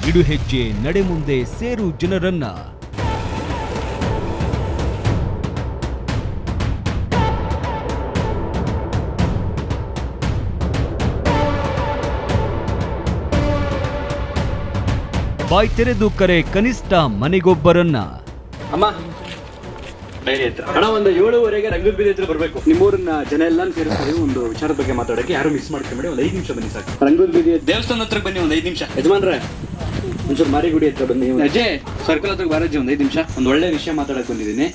ಇಡು ಹೆಜ್ಜೆ ನಡೆ ಮುಂದೆ ಸೇರು ಜನರನ್ನ ಬಾಯ್ ತೆರೆದು ಕರೆ ಕನಿಷ್ಠ ಮನೆಗೊಬ್ಬರನ್ನ ಅಮ್ಮ ಡೈರಿ ಹತ್ರ ಹಣ ಒಂದು ಏಳುವರೆಗೆ ರಂಗದ ಬೀದಿ ಹತ್ರ ಬರಬೇಕು ನಿಮ್ಮೂರನ್ನ ಜನ ಎಲ್ಲ ಸೇರಿಸ್ತೀವಿ ಒಂದು ವಿಚಾರದ ಬಗ್ಗೆ ಮಾತಾಡಕ್ಕೆ ಯಾರು ಮಿಸ್ ಮಾಡ್ಕೊಂಬೇಡಿ ಒಂದು ಐದು ನಿಮಿಷ ಬನ್ನಿ ಸಾಕು ರಂಗದ ಬೀದಿ ದೇವಸ್ಥಾನ ಹತ್ರ ಬನ್ನಿ ಒಂದು ಐದು ನಿಮಿಷ ಯಜಮಾನ್ರೆ ಒಂಚೂರು ಮಾರಿಗುಡಿ ಹತ್ರ ಬನ್ನಿ ಅಜಯ್ ಸರ್ಕಲ್ ಹತ್ರ ಬಾರಜ್ಜಿ ಒಂದು ಐದು ನಿಮಿಷ ಒಂದು ಒಳ್ಳೆ ವಿಷಯ ಮಾತಾಡಕ್ ಬಂದಿದ್ದೀನಿ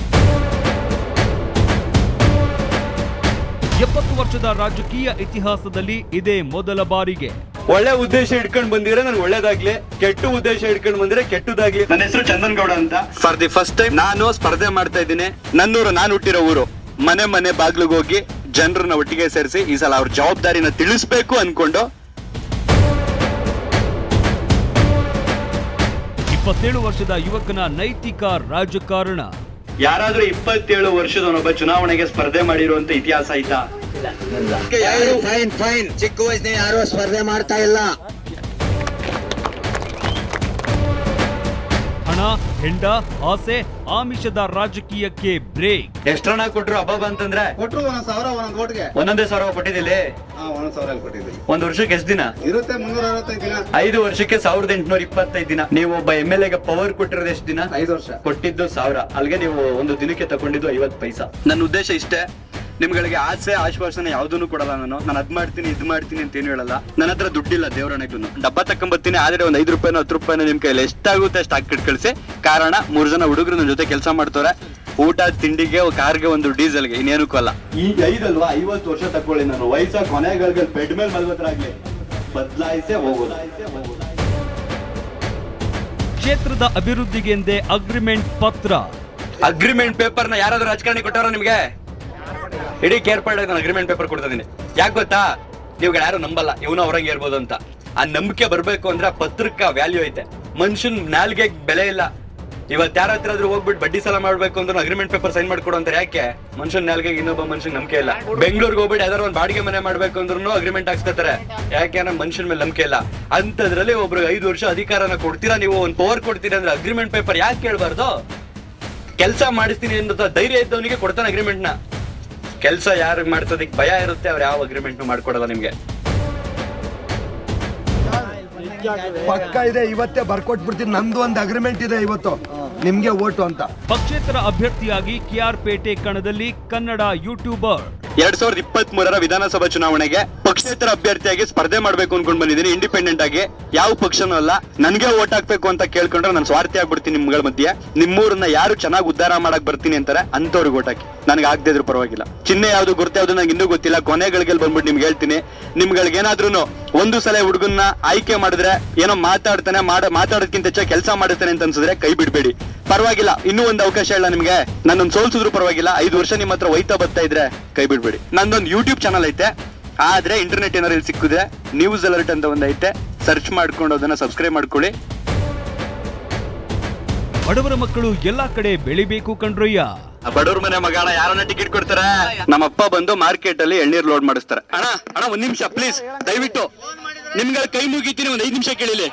ಎಪ್ಪತ್ತು ವರ್ಷದ ರಾಜಕೀಯ ಇತಿಹಾಸದಲ್ಲಿ ಇದೇ ಮೊದಲ ಬಾರಿಗೆ ಒಳ್ಳೆ ಉದ್ದೇಶ ಇಟ್ಕೊಂಡ್ ಬಂದಿದ್ರೆ ನನ್ಗೆ ಒಳ್ಳೇದಾಗ್ಲಿ ಕೆಟ್ಟ ಉದ್ದೇಶ ಇಟ್ಕೊಂಡ್ ಬಂದಿದ್ರೆ ಕೆಟ್ಟದಾಗ್ಲಿ ನನ್ನ ಹೆಸರು ಚಂದನ್ ಗೌಡ ಅಂತ ಫಾರ್ ದಿ ಫಸ್ಟ್ ಟೈಮ್ ನಾನು ಸ್ಪರ್ಧೆ ಮಾಡ್ತಾ ಇದ್ದೀನಿ ನನ್ನೂರು ನಾನು ಹುಟ್ಟಿರೋ ಊರು ಮನೆ ಮನೆ ಬಾಗ್ಲಿಗೆ ಹೋಗಿ ಜನರನ್ನ ಒಟ್ಟಿಗೆ ಸೇರಿಸಿ ಈ ಸಲ ಅವ್ರ ಜವಾಬ್ದಾರಿನ ತಿಳಿಸ್ಬೇಕು ಅನ್ಕೊಂಡು ಇಪ್ಪತ್ತೇಳು ವರ್ಷದ ಯುವಕನ ನೈತಿಕ ರಾಜಕಾರಣ ಯಾರಾದ್ರೂ ಇಪ್ಪತ್ತೇಳು ವರ್ಷದವನೊಬ್ಬ ಚುನಾವಣೆಗೆ ಸ್ಪರ್ಧೆ ಮಾಡಿರುವಂತ ಇತಿಹಾಸ ಆಯ್ತಾ ಫೈನ್ ಫೈನ್ ಚಿಕ್ಕ ವಯಸ್ಸಿನ ಯಾರು ಸ್ಪರ್ಧೆ ಮಾಡ್ತಾ ಇಲ್ಲ ಹಣ ಹೆಂಡ ಆಸೆ ಆಮಿಷದ ರಾಜಕೀಯಕ್ಕೆ ಬ್ರೇಕ್ ಎಷ್ಟರನ್ನ ಕೊಟ್ರು ಹಬ್ಬ ಬಂತಂದ್ರೆ ಕೊಟ್ರು ಒಂದೊಂದ್ ಸಾವಿರ ಒಂದೊಂದ್ ಓಟ್ಗೆ ಒಂದೊಂದೇ ಸಾವಿರ ಕೊಟ್ಟಿದ್ದಿಲ್ಲಿ ಹಾ ಒಂದೊಂದ್ ಸಾವಿರ ಕೊಟ್ಟಿದ್ದೀವಿ ಒಂದ್ ವರ್ಷಕ್ಕೆ ಎಷ್ಟು ದಿನ ಇರುತ್ತೆ ಮುನ್ನೂರ ಅರವತ್ತೈದು ದಿನ ಐದು ವರ್ಷಕ್ಕೆ ಸಾವಿರದ ಎಂಟುನೂರ ಇಪ್ಪತ್ತೈದು ದಿನ ನೀವು ಒಬ್ಬ ಎಂ ಎಲ್ ಎಗೆ ಪವರ್ ಕೊಟ್ಟಿರೋದು ಎಷ್ಟು ದಿನ ಐದು ವರ್ಷ ಕೊಟ್ಟಿದ್ದು ಸಾವಿರ ಅಲ್ಲಿಗೆ ನೀವು ಒಂದು ದಿನಕ್ಕೆ ತಗೊಂಡಿದ್ದು ಐವತ್ತು ಪೈಸಾ ನನ್ನ ಉದ್ದೇಶ ಇಷ್ಟೇ ನಿಮ್ಗಳಿಗೆ ಆಸೆ ಆಶ್ವಾಸನೆ ಯಾವ್ದನ್ನು ಕೊಡಲ್ಲ ನಾನು ನಾನು ಅದ್ ಮಾಡ್ತೀನಿ ಇದ್ ಮಾಡ್ತೀನಿ ಅಂತ ಏನು ಹೇಳಲ್ಲ ನನ್ನ ಹತ್ರ ದುಡ್ಡಿಲ್ಲ ದೇವರಣೆಗೂ ಡಬ್ಬ ತಕೊಂಬರ್ತೀನಿ ಆದ್ರೆ ಒಂದ್ ಐದು ರೂಪಾಯಿನೋ ಹತ್ತು ರೂಪಾಯಿನೋ ನಿಮ್ ಕೈಯಲ್ಲಿ ಎಷ್ಟಾಗುತ್ತೆ ಅಷ್ಟು ಹಾಕಿ ಕಳಿಸಿ ಕಾರಣ ಮೂರ್ ಜನ ಹುಡುಗರು ನನ್ನ ಜೊತೆ ಕೆಲಸ ಮಾಡ್ತಾರೆ ಊಟ ತಿಂಡಿಗೆ ಕಾರ್ಗೆ ಒಂದು ಡೀಸೆಲ್ಗೆ ಇನ್ನೇನಕ್ಕೂ ಅಲ್ಲ ಈ ಐದಲ್ವಾ ಐವತ್ತು ವರ್ಷ ತಕೊಳ್ಳಿ ನಾನು ವಯಸ್ಸ ಕೊನೆಗಳಿಗೆ ಬೆಡ್ ಮೇಲೆ ಮಲ್ಗೋದ್ರಾಗ್ಲಿ ಬದಲಾಯಿಸೇ ಹೋಗೋದು ಕ್ಷೇತ್ರದ ಅಭಿವೃದ್ಧಿಗೆಂದೇ ಅಗ್ರಿಮೆಂಟ್ ಪತ್ರ ಅಗ್ರಿಮೆಂಟ್ ಪೇಪರ್ ನ ಯಾರಾದ್ರೂ ರಾಜಕಾರಣಿ ಕೊಟ್ಟಾರ ನಿಮ್ಗೆ ಇಡೀ ಕೇರ್ಪಾಡ್ ನಾನು ಅಗ್ರಿಮೆಂಟ್ ಪೇಪರ್ ಕೊಡ್ತಾ ಇದೀನಿ ಯಾಕೆ ಗೊತ್ತಾ ನೀವು ಯಾರು ನಂಬಲ್ಲ ಇವನು ಅವ್ರಂಗೆ ಇರ್ಬೋದು ಅಂತ ಆ ನಂಬಿಕೆ ಬರ್ಬೇಕು ಅಂದ್ರೆ ಆ ಪತ್ರಕ್ಕೆ ವ್ಯಾಲ್ಯೂ ಐತೆ ಮನುಷ್ಯನ್ ನಾಲ್ಗೆ ಬೆಲೆ ಇಲ್ಲ ಇವತ್ತು ಯಾರ ಹತ್ರ ಆದ್ರೂ ಹೋಗ್ಬಿಟ್ಟು ಬಡ್ಡಿ ಸಾಲ ಮಾಡ್ಬೇಕು ಅಂದ್ರೆ ಅಗ್ರಿಮೆಂಟ್ ಪೇಪರ್ ಸೈನ್ ಮಾಡ್ಕೊಡು ಅಂತಾರೆ ಯಾಕೆ ಮನುಷ್ಯನ್ ನಾಲ್ಗೆ ಇನ್ನೊಬ್ಬ ಮನುಷ್ಯನ್ ನಂಬಿಕೆ ಇಲ್ಲ ಬೆಂಗಳೂರಿಗೆ ಹೋಗ್ಬಿಟ್ಟು ಯಾವ್ದಾರು ಒಂದು ಬಾಡಿಗೆ ಮನೆ ಮಾಡ್ಬೇಕು ಅಂದ್ರೂ ಅಗ್ರಿಮೆಂಟ್ ಹಾಕ್ಸ್ಕೊತಾರೆ ಯಾಕೆ ಅಂದ್ರೆ ಮನುಷ್ಯನ ಮೇಲೆ ನಂಬಿಕೆ ಇಲ್ಲ ಅಂತದ್ರಲ್ಲಿ ಒಬ್ರು ಐದು ವರ್ಷ ಅಧಿಕಾರನ ಕೊಡ್ತೀರಾ ನೀವು ಒಂದು ಪವರ್ ಕೊಡ್ತೀರಾ ಅಂದ್ರೆ ಅಗ್ರಿಮೆಂಟ್ ಪೇಪರ್ ಯಾಕೆ ಕೇಳಬಾರ್ದು ಕೆಲಸ ಮಾಡಿಸ್ತೀನಿ ಅಂತ ಧೈರ್ಯ ಇದ್ದವನಿಗೆ ಕೊಡ್ತಾನೆ ಅಗ್ರಿಮೆಂಟ್ ನ ಕೆಲಸ ಯಾರಿಗೆ ಮಾಡ್ಸೋದಕ್ಕೆ ಭಯ ಇರುತ್ತೆ ಅವ್ರು ಯಾವ ಅಗ್ರಿಮೆಂಟ್ ಮಾಡ್ಕೊಡಲ್ಲ ನಿಮ್ಗೆ ಪಕ್ಕ ಇದೆ ಇವತ್ತೇ ಬರ್ಕೊಟ್ಬಿಡ್ತೀನಿ ನಂದು ಒಂದು ಅಗ್ರಿಮೆಂಟ್ ಇದೆ ಇವತ್ತು ನಿಮ್ಗೆ ಓಟು ಅಂತ ಪಕ್ಷೇತರ ಅಭ್ಯರ್ಥಿಯಾಗಿ ಕೆಆರ್ ಪೇಟೆ ಕಣದಲ್ಲಿ ಕನ್ನಡ ಯೂಟ್ಯೂಬರ್ ಎರಡ್ ಸಾವಿರದ ಇಪ್ಪತ್ತ್ ಮೂರರ ವಿಧಾನಸಭಾ ಚುನಾವಣೆಗೆ ಪಕ್ಷೇತರ ಅಭ್ಯರ್ಥಿಯಾಗಿ ಸ್ಪರ್ಧೆ ಮಾಡ್ಬೇಕು ಅನ್ಕೊಂಡ್ ಬಂದಿದ್ದೀನಿ ಇಂಡಿಪೆಂಡೆಂಟ್ ಆಗಿ ಯಾವ ಪಕ್ಷನೂ ಅಲ್ಲ ನನ್ಗೆ ಓಟ್ ಹಾಕ್ಬೇಕು ಅಂತ ಕೇಳ್ಕೊಂಡ್ರೆ ನಾನು ಸ್ವಾರ್ಥಿ ಆಗ್ಬಿಡ್ತೀನಿ ನಿಮ್ಗಳ ಮಧ್ಯೆ ನಿಮ್ಮೂರನ್ನ ಯಾರು ಚೆನ್ನಾಗಿ ಉದ್ಧಾರ ಮಾಡಕ್ ಬರ್ತೀನಿ ಅಂತಾರೆ ಅಂತವ್ರಿಗೆ ಓಟ್ ಹಾಕಿ ನನಗೆ ಆಗದೆ ಇದ್ರು ಪರವಾಗಿಲ್ಲ ಚಿಹ್ನೆ ಯಾವ್ದು ಗುರ್ತು ಯಾವ್ದು ನಂಗೆ ಇನ್ನೂ ಗೊತ್ತಿಲ್ಲ ಕೊನೆಗಳಿಗೆ ಬಂದ್ಬಿಟ್ಟು ನಿಮ್ಗೆ ಹೇಳ್ತೀನಿ ನಿಮ್ಗಳಿಗೆ ಏನಾದ್ರೂ ಒಂದು ಸಲ ಹುಡುಗನ್ನ ಆಯ್ಕೆ ಮಾಡಿದ್ರೆ ಏನೋ ಮಾತಾಡ್ತಾನೆ ಮಾಡ ಮಾತಾಡೋದಕ್ಕಿಂತ ಹೆಚ್ಚಾಗಿ ಕೆಲಸ ಮಾಡುತ್ತಾನೆ ಅಂತ ಅನ್ಸಿದ್ರೆ ಕೈ ಬಿಡ್ಬೇಡಿ ಪರವಾಗಿಲ್ಲ ಇನ್ನೂ ಒಂದು ಅವಕಾಶ ಇಲ್ಲ ನಿಮ್ಗೆ ನನ್ನೊಂದು ಸೋಲ್ಸಿದ್ರು ಪರವಾಗಿಲ್ಲ ಐದು ವರ್ಷ ನಿಮ್ಮ ಹತ್ರ ಒಯ್ತಾ ಬರ್ತಾ ಇದ್ರೆ ಕೈ ಬಿಡ್ಬೇಡಿ ನಂದೊಂದು ಯೂಟ್ಯೂಬ್ ಚಾನಲ್ ಐತೆ ಆದ್ರೆ ಇಂಟರ್ನೆಟ್ ಏನಾದ್ರು ಇಲ್ಲಿ ಸಿಕ್ಕಿದ್ರೆ ನ್ಯೂಸ್ ಅಲರ್ಟ್ ಅಂತ ಒಂದು ಐತೆ ಸರ್ಚ್ ಮಾಡ್ಕೊಂಡು ಅದನ್ನ ಸಬ್ಸ್ಕ್ರೈಬ್ ಮಾಡ್ಕೊಳ್ಳಿ ಬಡವರ ಮಕ್ಕಳು ಎಲ್ಲಾ ಕಡೆ ಬೆಳಿಬೇಕು ಕಣ್ರಯ್ಯ ಆ ಬಡವ್ರ ಮನೆ ಮಗಾಣ ಯಾರನ್ನ ಟಿಕೆಟ್ ಕೊಡ್ತಾರೆ ನಮ್ಮಪ್ಪ ಬಂದು ಮಾರ್ಕೆಟ್ ಅಲ್ಲಿ ಎಳ್ನೀರ್ ಲೋಡ್ ಮಾಡಿಸ್ತಾರೆ ಅಣ್ಣ ಅಣ್ಣ ಒಂದ್ ನಿಮಿಷ ಪ್ಲೀಸ್ ದಯವಿಟ್ಟು ನಿಮ್ಗೆ ಕೈ ಮುಗಿತೀನಿ ಒಂದ್ ಐದ್ ನಿಮಿಷ ಕೇಳಿಲಿ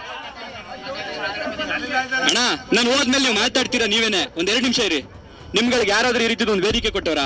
ಅಣ್ಣ ನಾನು ಹೋದ್ಮೇಲೆ ನೀವು ಮಾತಾಡ್ತೀರಾ ನೀವೇನೆ ಒಂದ್ ಎರಡ್ ನಿಮಿಷ ಇರಿ ನಿಮ್ಗಳಿಗೆ ಯಾರಾದ್ರೂ ಈ ರೀತಿದು ಒಂದು ವೇದಿಕೆ ಕೊಟ್ಟವರಾ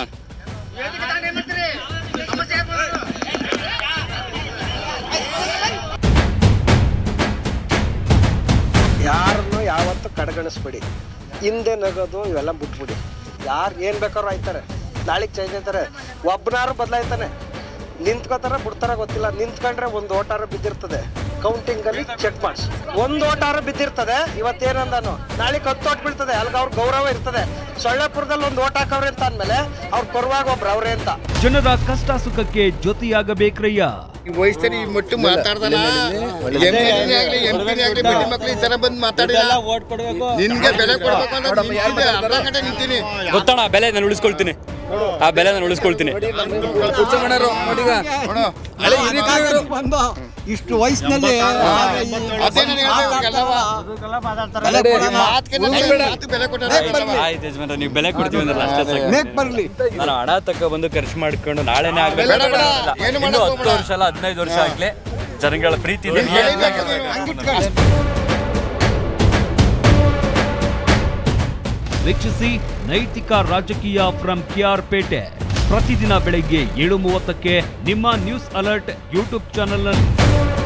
ಯಾರನ್ನು ಯಾವತ್ತೂ ಕಡೆಗಣಿಸ್ಬೇಡಿ ಹಿಂದೆ ನಗೋದು ಇವೆಲ್ಲ ಬಿಟ್ಬಿಡಿ ಯಾರು ಏನ್ ಬೇಕಾದ್ರೂ ಆಯ್ತಾರೆ ನಾಳೆಗೆ ಚೇಂಜ್ ಆಯ್ತಾರೆ ಒಬ್ಬನಾರು ಬದಲಾಯ್ತಾನೆ ನಿಂತ್ಕೋತಾರ ಬಿಡ್ತಾರ ಗೊತ್ತಿಲ್ಲ ನಿಂತ್ಕೊಂಡ್ರೆ ಒಂದು ಓಟಾರ ಬಿದ್ದಿರ್ತದೆ ಕೌಂಟಿಂಗ್ ಅಲ್ಲಿ ಚೆಕ್ ಮಾಡಿಸಿ ಒಂದು ಓಟಾರ ಬಿದ್ದಿರ್ತದೆ ಇವತ್ತೇನಂದಾನು ನಾಳೆಗೆ ಹತ್ತು ಓಟ್ ಬೀಳ್ತದೆ ಅಲ್ಗ ಅವ್ರ ಗೌರವ ಇರ್ತದೆ ಸೊಳ್ಳೆಪುರದಲ್ಲಿ ಒಂದು ಓಟ್ ಹಾಕವ್ರೆ ಅಂತ ಅಂದ್ಮೇಲೆ ಅವ್ರು ಕೊರುವಾಗ ಒಬ್ರು ಅವ್ರೆ ಅಂತ ಜನರ ಕಷ್ಟ ಸುಖಕ್ಕೆ ಜೊತೆಯಾಗಬೇಕ್ರಯ್ಯ ವಯಸ್ಸಲ್ಲಿ ಮಟ್ಟು ಮಾತಾಡ್ದಲ್ಲ ಎಂ ಆಗ್ಲಿ ಎಂ ಆಗ್ಲಿ ಬಡ್ಡಿ ಮಕ್ಳು ಈ ತರ ಬಂದು ಮಾತಾಡಿಲ್ಲ ನಿನ್ಗೆ ಬೆಲೆ ಕೊಡ್ಬೇಕು ಅನ್ನೋದು ನಿಂತಿದೆ ಅರ್ಧ ಗಂಟೆ ನಿಂತೀನಿ ಗೊತ್ತಣ್ಣ ಬೆಲೆ ನಾನು ಉಳಿಸ್ಕೊಳ್ತೀನಿ ಆ ಬೆಲೆ ನಾನು ಉಳಿಸ್ಕೊಳ್ತೀನಿ ಇಷ್ಟು ವಯಸ್ಸಿನಲ್ಲಿ ಅದೇ ನನಗೆ ಹೇಳ್ಬೇಕು ಎಲ್ಲವ. ಈ ಮಾತ್ಗೆ ನನಗೆ ಮಾತು ಬೆಲೆ ಕೊಟ್ಟಾರೆ ಆಯ್ತು ಯಜಮಾನ್ರೆ ನೀವು ಬೆಲೆ ಕೊಡ್ತೀವಿ ಅಂದ್ರಲ್ಲ ಅಷ್ಟೇ ಸಾಕು. ಮೇಕ್ ಬರ್ಲಿ ನಾನು ಹಣ ತಕ ಬಂದು ಖರ್ಚು ಮಾಡ್ಕೊಂಡು ನಾಳೆನೇ ಆಗ್ಬೇಕು ಬೇಡ, ಬೇಡ. ಏನು ಇನ್ನು ಮಾಡಕ್ ಹತ್ತು ಹೋಗ್ಬೇಡ. ವರ್ಷ ಅಲ್ಲ ಹದಿನೈದು ವರ್ಷ ಆಗ್ಲಿ ಜನಗಳ ಪ್ರೀತಿ ಹೇಳಿದ್ದೆ, ಹಂಗಿಟ್ಕೊಳ್ಳಿ. ವೀಕ್ಷಿಸಿ ನೈತಿಕ ರಾಜಕೀಯ ಫ್ರಮ್ ಕೆಆರ್ ಪೇಟೆ ಪ್ರತಿದಿನ ಬೆಳಗ್ಗೆ ಏಳು ಮೂವತ್ತಕ್ಕೆ ನಿಮ್ಮ ನ್ಯೂಸ್ ಅಲರ್ಟ್ ಯೂಟ್ಯೂಬ್ ಚಾನೆಲ್